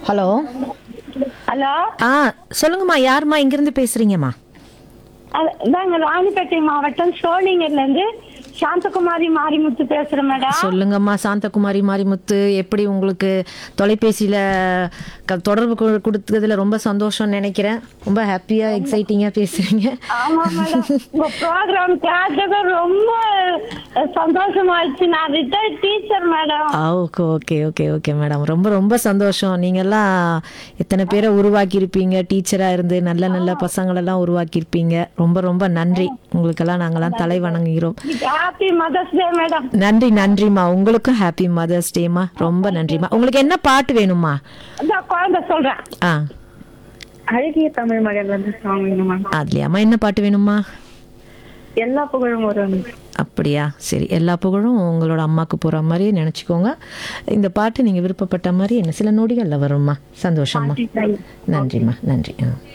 hello hello ஆ சொல்லுங்கம்மா யாரும்மா இங்கிருந்து பேசுறீங்கம்மா நாங்க ராணிப்பேட்டை மாவட்டம் சோழிங்கர்ல இருந்து சாந்தகுமாரி மாரிமுத்து பேசுறேன் மேடம் சொல்லுங்கம்மா சாந்தகுமாரி மாரிமுத்து எப்படி உங்களுக்கு தொலைபேசியில் க தொடர்பு கொ- கொடுத்ததுல ரொம்ப சந்தோஷம்னு நினைக்கிறேன் ரொம்ப ஹாப்பியாக எக்ஸைட்டிங்காக பேசுகிறீங்க ஆமா மேடம் உங்க ப்ரோக்ராம் கேட்டது ரொம்ப சந்தோஷமாயிடுச்சு நான் ரிட்டையர்ட் டீச்சர் மேடம் ஆ okay okay okay okay madam ரொம்ப ரொம்ப சந்தோஷம் நீங்கள்லாம் எத்தனை பேரை உருவாக்கியிருப்பீங்க டீச்சராக இருந்து நல்ல நல்ல பசங்களெல்லாம் உருவாக்கியிருப்பீங்க ரொம்ப ரொம்ப நன்றி உங்களுக்கெல்லாம் நாங்கள்லாம் தலை வணங்குகிறோம் ஹாப்பி மதர்ஸ் டே மேடம் நன்றி நன்றிம்மா உங்களுக்கும் ஹாப்பி மதர்ஸ் டேம்மா ரொம்ப நன்றிம்மா உங்களுக்கு என்ன பாட்டு வேணும்மா இந்த குழந்தை சொல்றேன் ஆ அழகிய தமிழ் மகன் வந்து சாங் வேணுமா அதுலையாம்மா என்ன பாட்டு வேணுமா எல்லா புகழும் ஒரு அப்படியா சரி எல்லா புகழும் உங்களோட அம்மாவுக்கு போகிற மாதிரியே நினச்சிக்கோங்க இந்த பாட்டு நீங்கள் விருப்பப்பட்ட மாதிரி என்ன சில நொடிகளில் வரும்மா சந்தோஷம்மா நன்றிம்மா நன்றி ஆ